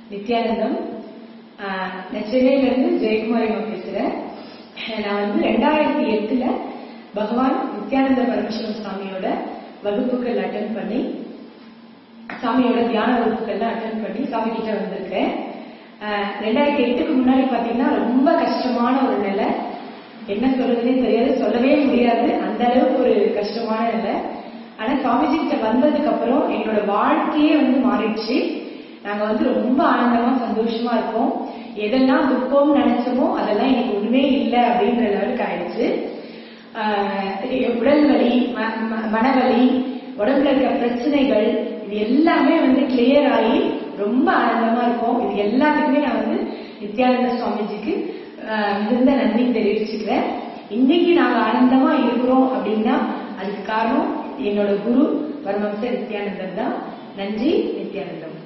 நித்யானந்தம் ஆஹ் நான் சென்னையில இருந்து ஜெயக்குமாரி அம்மா பேசுறேன் நான் வந்து ரெண்டாயிரத்தி எட்டுல பகவான் நித்யானந்த பரமேஸ்வரன் சுவாமியோட வகுப்புகள் அட்டன் பண்ணி சாமியோட தியான வகுப்புகள்லாம் அட்டன் பண்ணி சாமி கிட்ட வந்திருக்கேன் ஆஹ் ரெண்டாயிரத்தி எட்டுக்கு முன்னாடி பாத்தீங்கன்னா ரொம்ப கஷ்டமான ஒரு நிலை என்ன சொல்றதுனே தெரியாது சொல்லவே முடியாது அந்த அளவுக்கு ஒரு கஷ்டமான நிலை ஆனா சாமிஜி கிட்ட வந்ததுக்கு அப்புறம் என்னோட வாழ்க்கையே வந்து மாறிடுச்சு நாங்க வந்து ரொம்ப ஆனந்தமா சந்தோஷமா இருக்கோம் எதெல்லாம் துக்கம்னு நினைச்சோமோ அதெல்லாம் எனக்கு ஒண்ணுமே இல்லை அப்படின்ற லெவலுக்கு ஆயிடுச்சு ஆஹ் உடல் வலி ம- ம- மனவலி உடம்புல இருக்க பிரச்சனைகள் இது எல்லாமே வந்து கிளியர் ஆகி ரொம்ப ஆனந்தமா இருக்கும் இது எல்லாத்துக்குமே நான் வந்து நித்யானந்த சுவாமிஜிக்கு ஆஹ் மிகுந்த நன்றி தெரிவிச்சுக்கிறேன் இன்னைக்கு நாங்க ஆனந்தமா இருக்கிறோம் அப்படின்னா அதுக்கு காரணம் என்னோட குரு பரமஹம்ச நித்யானந்தர் தான் நன்றி நித்யானந்தம்